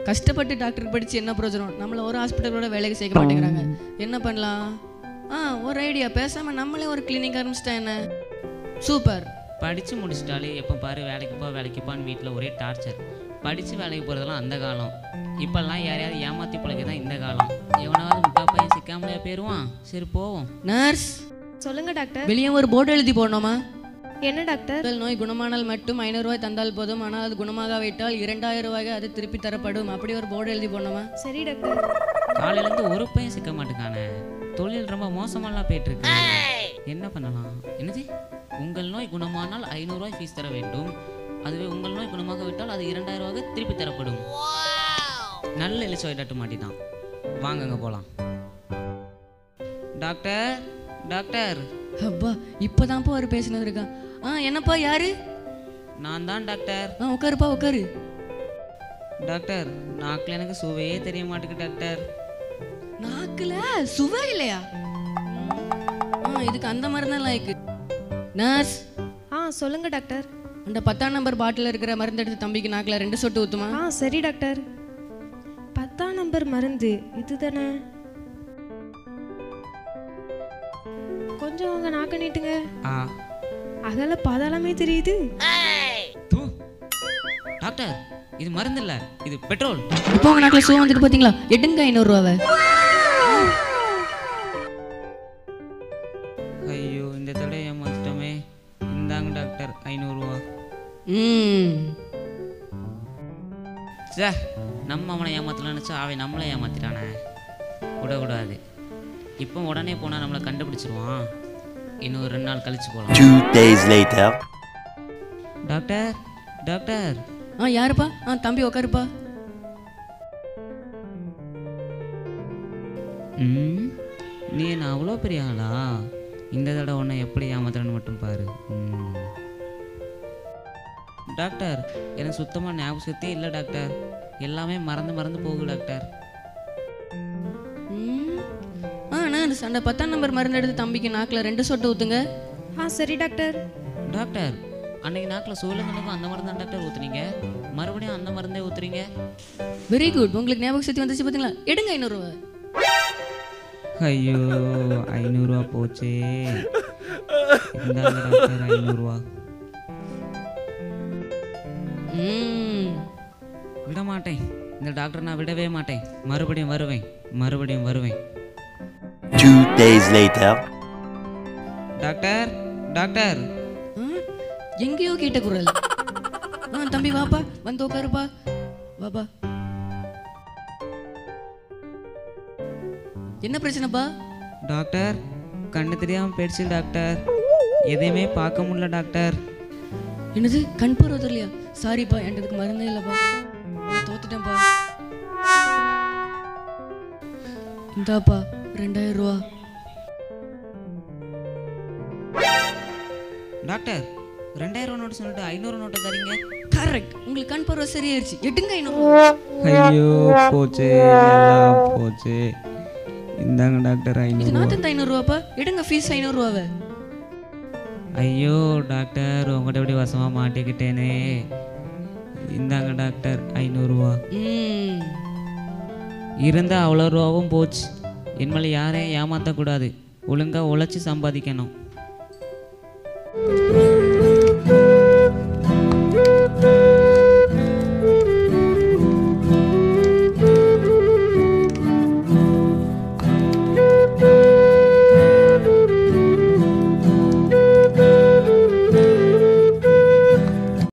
கஷ்டப்பட்டு டாக்டர் படித்து என்ன பிரயோஜனம் நம்மளை ஒரு ஹாஸ்பிட்டலோட வேலைக்கு சேர்க்க மாட்டேங்கிறாங்க என்ன பண்ணலாம் ஆ ஒரு ஐடியா பேசாமல் நம்மளே ஒரு கிளினிக் ஆரம்பிச்சிட்டா என்ன சூப்பர் படித்து முடிச்சிட்டாலே எப்போ பாரு வேலைக்கு போ வேலைக்கு போன்னு வீட்டில் ஒரே டார்ச்சர் படித்து வேலைக்கு போகிறதெல்லாம் அந்த காலம் இப்போல்லாம் யாரையாவது ஏமாற்றி பிழைக்க தான் இந்த காலம் எவனாவது முட்டா பையன் சிக்காமலே போயிடுவான் சரி போவோம் நர்ஸ் சொல்லுங்க டாக்டர் வெளியே ஒரு போர்டு எழுதி போடணுமா என்ன டாக்டர் உடல் நோய் குணமானால் மட்டும் ஐநூறு ரூபாய் தந்தால் போதும் ஆனால் அது குணமாகாவிட்டால் இரண்டாயிரம் ரூபாய்க்கு அது திருப்பி தரப்படும் அப்படி ஒரு போர்டு எழுதி போடணுமா சரி டாக்டர் காலையிலேருந்து ஒரு பையன் சிக்க மாட்டேங்கானே தொழில் ரொம்ப மோசமாலாம் போயிட்டு இருக்கு என்ன பண்ணலாம் என்னது உங்கள் நோய் குணமானால் ஐநூறுரூவாய் ஃபீஸ் தர வேண்டும் அதுவே உங்கள் நோய் குணமாக விட்டால் அது இரண்டாயிரம் ரூபாய்க்கு திருப்பி தரப்படும் நல்ல எலிச்சோய் டாக்டர் மாட்டிட்டான் வாங்கங்க போகலாம் டாக்டர் டாக்டர் அப்பா இப்போதான்ப்பா அவர் பேசினது இருக்கான் ஆ என்னப்பா யாரு நான் தான் டாக்டர் ஆ உட்காருப்பா உட்காரு டாக்டர் நாக்கில் எனக்கு சுவையே தெரிய மாட்டேங்குது டாக்டர் நாக்குல சுவை இல்லையா ஆ இதுக்கு அந்த மருந்து தான் லாய்க்கு நர்ஸ் ஆ சொல்லுங்க டாக்டர் அந்த பத்தாம் நம்பர் பாட்டில் இருக்கிற மருந்து எடுத்து தம்பிக்கு நாக்கில் ரெண்டு சொட்டு ஊத்துமா ஆ சரி டாக்டர் பத்தாம் நம்பர் மருந்து இதுதானே கொஞ்சம் உங்க நாக்க நீட்டுங்க ஆ அகல பாதாளமே தெரியுது தூ டாக்டர் இது மருந்து இல்ல இது பெட்ரோல் இப்போ உங்க நாக்கில் சுவை வந்துட்டு பார்த்தீங்களா எடுங்க ஐநூறுரூவாவை ஐயோ இந்த தடவை ஏமாத்திட்டோமே இந்தாங்க டாக்டர் ஐநூறுரூவா ம் சே நம்ம அவனை ஏமாத்தலாம் நினச்சா அவன் நம்மளை ஏமாத்திட்டானே விடக்கூடாது இப்போ உடனே போனால் நம்மளை கண்டுபிடிச்சிருவான் இன்னும் ஒரு ரெண்டு நாள் கழிச்சு போகலாம் Two days later. Doctor doctor ஆ யாருப்பா ஆ தம்பி உட்காருப்பா ம் நீ என்ன அவ்வளோ பெரிய ஆளா இந்த தடவை உன்னை எப்படி ஏமாத்துறேன்னு மட்டும் பாரு ம். டாக்டர் எனக்கு சுத்தமாக ஞாபகத்தே இல்லை டாக்டர் எல்லாமே மறந்து மறந்து போகுது டாக்டர் ம் ஆ நர்ஸ் அந்த பத்தாம் நம்பர் மருந்து எடுத்து தம்பிக்கு நாக்கில் ரெண்டு சொட்டு ஊற்றுங்க ஆ சரி டாக்டர் டாக்டர் அன்னைக்கு நாக்கில் சோழங்கனுக்கும் அந்த மருந்து தான் டாக்டர் ஊற்றுனீங்க மறுபடியும் அந்த மருந்தே ஊற்றுறீங்க வெரி குட் உங்களுக்கு ஞாபக சக்தி வந்துச்சு பார்த்தீங்களா எடுங்க ஐநூறுரூவா ஐயோ ஐநூறுரூவா போச்சே இந்தாங்க டாக்டர் ஐநூறுரூவா ம் விட மாட்டேன் இந்த டாக்டர் நான் விடவே மாட்டேன் மறுபடியும் வருவேன் மறுபடியும் வருவேன் Two days later. Doctor doctor ஆ, எங்கேயோ கேட்ட குரல் ஆ தம்பி வாப்பா வந்து உட்காருப்பா வாப்பா என்ன பிரச்சனைப்பா டாக்டர் கண்ணு தெரியாமல் போயிடுச்சு டாக்டர் எதையுமே பார்க்க முடியல டாக்டர் என்னது கண் பார்வை தெரியலையா சாரிப்பா என்கிட்ட மருந்தே இல்லைப்பா நான் தோத்துட்டேன்ப்பா இந்தாப்பா ரெண்டாயிரம் ரூபா டாக்டர் ரெண்டாயிரம் நோட்டு சொல்லிட்டு ஐநூறு நோட்டை தரீங்க கரெக்ட் உங்களுக்கு கண் பார்வை சரியாயிருச்சு எடுங்க ஐநூறுரூவா ஐயோ போச்சு எல்லாம் போச்சு இந்தாங்க டாக்டர் இது ஐநூறு நாத்தந்த ஐநூறுரூவாப்பா எடுங்க ஃபீஸ் ஐநூறுரூவாவை ஐயோ டாக்டர் உங்கள்கிட்ட எப்படி வசமாக மாட்டிக்கிட்டேனே இந்தாங்க டாக்டர் ஐநூறுரூவா ம் இருந்த அவ்வளோ ரூபாவும் போச்சு இனிமேல் யாரையும் ஏமாற்றக்கூடாது ஒழுங்காக உழைச்சி சம்பாதிக்கணும்